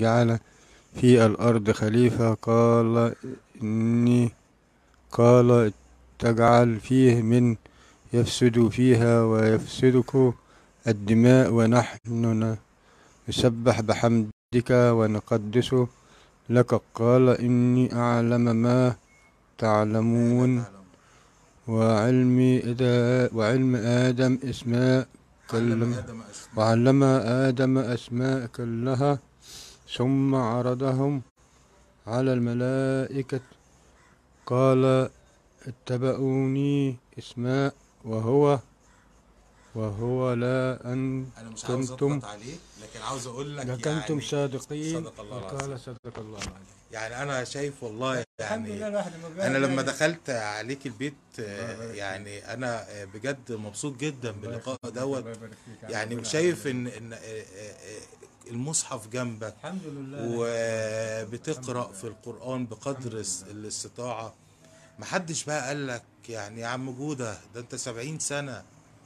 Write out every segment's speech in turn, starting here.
تجعل في الأرض خليفة قال إني قال تجعل فيه من يفسد فيها ويفسدك الدماء ونحن نسبح بحمدك ونقدس لك قال إني أعلم ما تعلمون وعلم إذا وعلم آدم اسماء علم كلم ادم اسماء وعلم آدم أسماء كلها ثم عرضهم على الملائكة قال اتبعوني اسماء وهو وهو لا أن انا مش عاوز كنتم اضغط عليه لكن عاوز اقول لك لكنتم يعني صادقين صدق الله العظيم. وقال صدق الله العظيم يعني انا شايف والله الحمد لله يعني الواحد لما بيقعد انا لما يعني- دخلت عليك البيت آه، يعني انا آه، بجد مبسوط جدا باللقاء دوت الله يبارك فيك. يعني ربنا شايف يحفظك. ان ان آه، آه، آه، المصحف جنبك الحمد لله وبتقرا في القران بقدر الس- الاستطاعه محدش بقى قال لك يعني يا عم جوده ده انت 70 سنه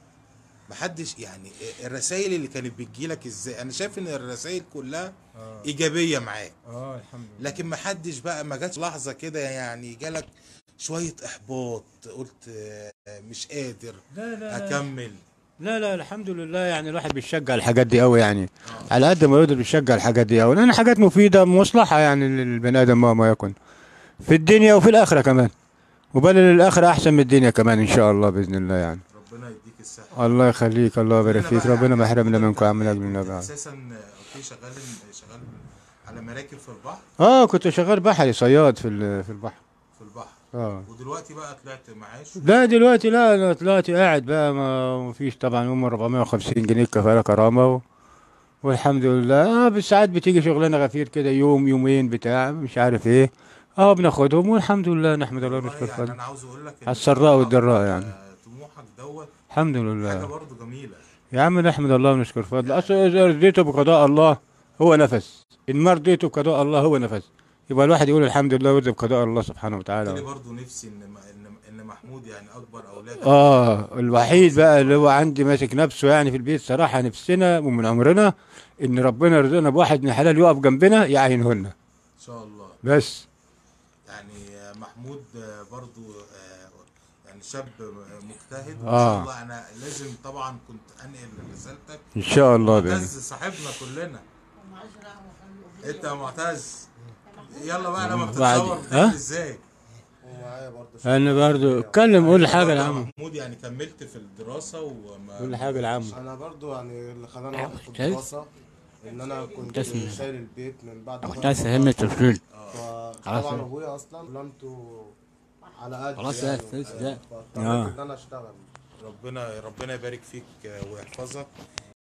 محدش يعني الرسائل اللي كانت بتجيلك ازاي انا شايف ان الرسائل كلها اه ايجابيه معاك اه الحمد لله لكن محدش بقى ما جاتش لحظه كده يعني جالك شويه احباط قلت آه، مش قادر لا لا لا اكمل لا لا الحمد لله يعني الواحد بيشجع الحاجات دي قوي يعني على قد ما يقدر بيشجع الحاجات دي قوي لان حاجات مفيده مصلحه يعني للبني ادم مهما يكن في الدنيا وفي الاخره كمان وبل الاخره احسن من الدنيا كمان ان شاء الله باذن الله يعني ربنا يديك الصحه الله يخليك الله يبارك هنا فيك بقى ربنا ما يعني يحرمنا كنت- منكم عمل كنت اجل النبي اساسا اوكي شغال شغال على مراكب في البحر اه كنت شغال بحري صياد في ال- في البحر في البحر اه ودلوقتي بقى طلعت معاش لا دلوقتي لا انا دلوقتي قاعد بقى ما ما فيش طبعا هم 450 جنيه كفاله كرامه و... والحمد لله آه بس ساعات بتيجي شغلانه غفير كده يوم يومين بتاع مش عارف ايه اه بناخدهم والحمد لله نحمد الله والله ونشكر يعني فضله انا عاوز اقول لك إن على السراء والضراء طموحك- يعني. طموحك دوت الحمد حاجه لله برضه جميله يا عم نحمد الله ونشكر فضله اصل اذا رضيته بقضاء الله هو نفس ان ما رضيته بقضاء الله هو نفس يبقى الواحد يقول الحمد لله ويرضى بقضاء الله سبحانه قلت لي وتعالى برضه نفسي ان ان ان محمود يعني اكبر اولادك اه الوحيد بقى اللي هو عندي ماسك نفسه يعني في البيت صراحه نفسنا ومن عمرنا ان ربنا يرزقنا بواحد من حلال يقف جنبنا يعينهن ان شاء الله بس يعني آه، محمود آه، برضو آه، يعني شاب مجتهد وان آه. شاء الله انا لازم طبعا كنت انقل رسالتك ان شاء الله باذن معتز صاحبنا كلنا انت يا معتز يلا بقى لما بعد- بتتصور ها؟ بتعمل ازاي ومعايا برضه انا برضو اتكلم قول حاجه برضه يا لعمو محمود يعني كملت في الدراسه وما قول حاجه لعمو انا برضو يعني اللي خلاني اوقف في شايف؟ الدراسه ان انا كنت تسمع. شايل البيت من بعد كنت عايز فهمني التفصيل خلاص. طبعا ابويا اصلا علمته على قد خلاص يعني يا أستاذ، لا. فاضطريت آه. ان انا اشتغل ربنا ربنا يبارك فيك آه، ويحفظك